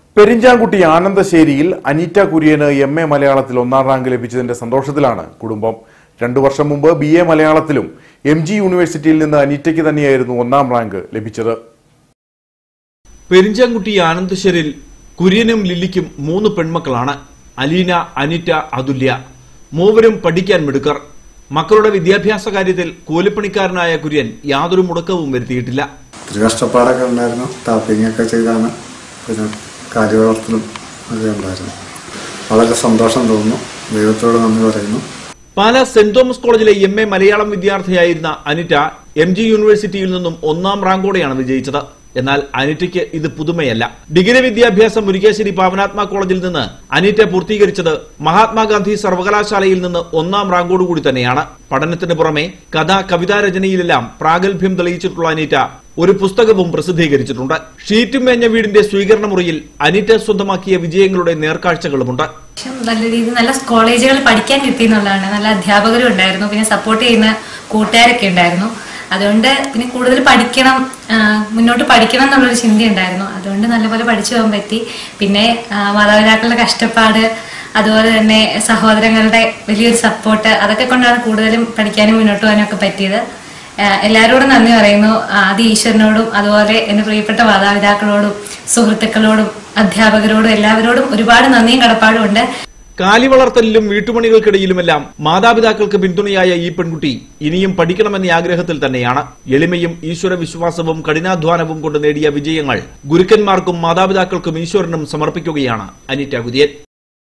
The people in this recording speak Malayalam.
പെരിഞ്ചാംകുട്ടി ആനന്ദശ്ശേരിയിൽ അനീറ്റ കുര്യന് എം എ മലയാളത്തിൽ ഒന്നാം റാങ്ക് ലഭിച്ചതിന്റെ സന്തോഷത്തിലാണ് കുടുംബം രണ്ടു വർഷം മുമ്പ് ബി എ മലയാളത്തിലും എം ജി യൂണിവേഴ്സിറ്റിയിൽ നിന്ന് അനീറ്റയ്ക്ക് തന്നെയായിരുന്നു ഒന്നാം റാങ്ക് ലഭിച്ചത് പെരിഞ്ചാംകുട്ടി ആനന്ദശ്വരിൽ കുര്യനും ലില്ലിക്കും മൂന്ന് പെൺമക്കളാണ് അലീന അനിറ്റ അതുല്യ മൂവരും പഠിക്കാൻ മിടുക്കർ മക്കളുടെ വിദ്യാഭ്യാസ കാര്യത്തിൽ കൂലിപ്പണിക്കാരനായ കുര്യൻ യാതൊരു മുടക്കവും വരുത്തിയിട്ടില്ല ഒത്തിരി കഷ്ടപ്പാടൊക്കെ ഉണ്ടായിരുന്നു ടാപ്പിംഗ് ഒക്കെ ചെയ്താണ് പിന്നെ കാലി വളർത്തലും ഒക്കെ ഉണ്ടായിരുന്നു വളരെ സന്തോഷം തോന്നുന്നു ദൈവത്തോട് നന്ദി പറയുന്നു പാലാ സെന്റ് തോമസ് കോളേജിലെ എം എ മലയാളം വിദ്യാർത്ഥിയായിരുന്ന അനിറ്റ എം ജി യൂണിവേഴ്സിറ്റിയിൽ നിന്നും ഒന്നാം റാങ്കോടെയാണ് വിജയിച്ചത് എന്നാൽ അനിറ്റയ്ക്ക് ഇത് പുതുമയല്ല ഡിഗ്രി വിദ്യാഭ്യാസം മുരിക്കാശ്ശേരി പാവനാത്മ കോളേജിൽ നിന്ന് അനിറ്റ പൂർത്തീകരിച്ചത് മഹാത്മാഗാന്ധി സർവകലാശാലയിൽ നിന്ന് ഒന്നാം റാങ്കോടുകൂടി തന്നെയാണ് പഠനത്തിന് പുറമെ കഥ കവിതാ രചനയിലെല്ലാം പ്രാഗൽഭ്യം തെളിയിച്ചിട്ടുള്ള അനിറ്റ ഒരു പുസ്തകവും പ്രസിദ്ധീകരിച്ചിട്ടുണ്ട് ഷീറ്റും മേഞ്ഞ വീടിന്റെ സ്വീകരണ മുറിയിൽ അനിറ്റ സ്വന്തമാക്കിയ വിജയങ്ങളുടെ നേർക്കാഴ്ചകളുമുണ്ട് പക്ഷെ നല്ല രീതിയിൽ നല്ല കോളേജുകൾ പഠിക്കാൻ കിട്ടി എന്നുള്ളതാണ് നല്ല അധ്യാപകരും ഉണ്ടായിരുന്നു പിന്നെ സപ്പോർട്ട് ചെയ്യുന്ന കൂട്ടുകാരൊക്കെ ഉണ്ടായിരുന്നു അതുകൊണ്ട് പിന്നെ കൂടുതൽ പഠിക്കണം ആ, മുന്നോട്ട് പഠിക്കണം എന്നുള്ളൊരു ചിന്തയുണ്ടായിരുന്നു അതുകൊണ്ട് നല്ലപോലെ പഠിച്ചു പോകാൻ പറ്റി പിന്നെ ആ, മാതാപിതാക്കളുടെ കഷ്ടപ്പാട് അതുപോലെ തന്നെ സഹോദരങ്ങളുടെ വലിയൊരു സപ്പോർട്ട് അതൊക്കെ കൊണ്ടാണ് കൂടുതലും പഠിക്കാനും മുന്നോട്ട് പോകാനും ഒക്കെ പറ്റിയത് ആ, എല്ലാവരോടും നന്ദി പറയുന്നു ആദ്യ ഈശ്വരനോടും അതുപോലെ എൻ്റെ പ്രിയപ്പെട്ട മാതാപിതാക്കളോടും സുഹൃത്തുക്കളോടും അധ്യാപകരോടും എല്ലാവരോടും ഒരുപാട് നന്ദിയും കടപ്പാടും ഉണ്ട് കാലി വളർത്തലിലും വീട്ടുപണികൾക്കിടയിലുമെല്ലാം മാതാപിതാക്കൾക്ക് പിന്തുണയായ ഈ പെൺകുട്ടി ഇനിയും പഠിക്കണമെന്ന ആഗ്രഹത്തിൽ തന്നെയാണ് എളിമയും ഈശ്വര വിശ്വാസവും കഠിനാധ്വാനവും കൊണ്ട് നേടിയ വിജയങ്ങൾ ഗുരുക്കന്മാർക്കും മാതാപിതാക്കൾക്കും ഈശ്വരനും സമർപ്പിക്കുകയാണ് അനിറ്റ കുര്യൻ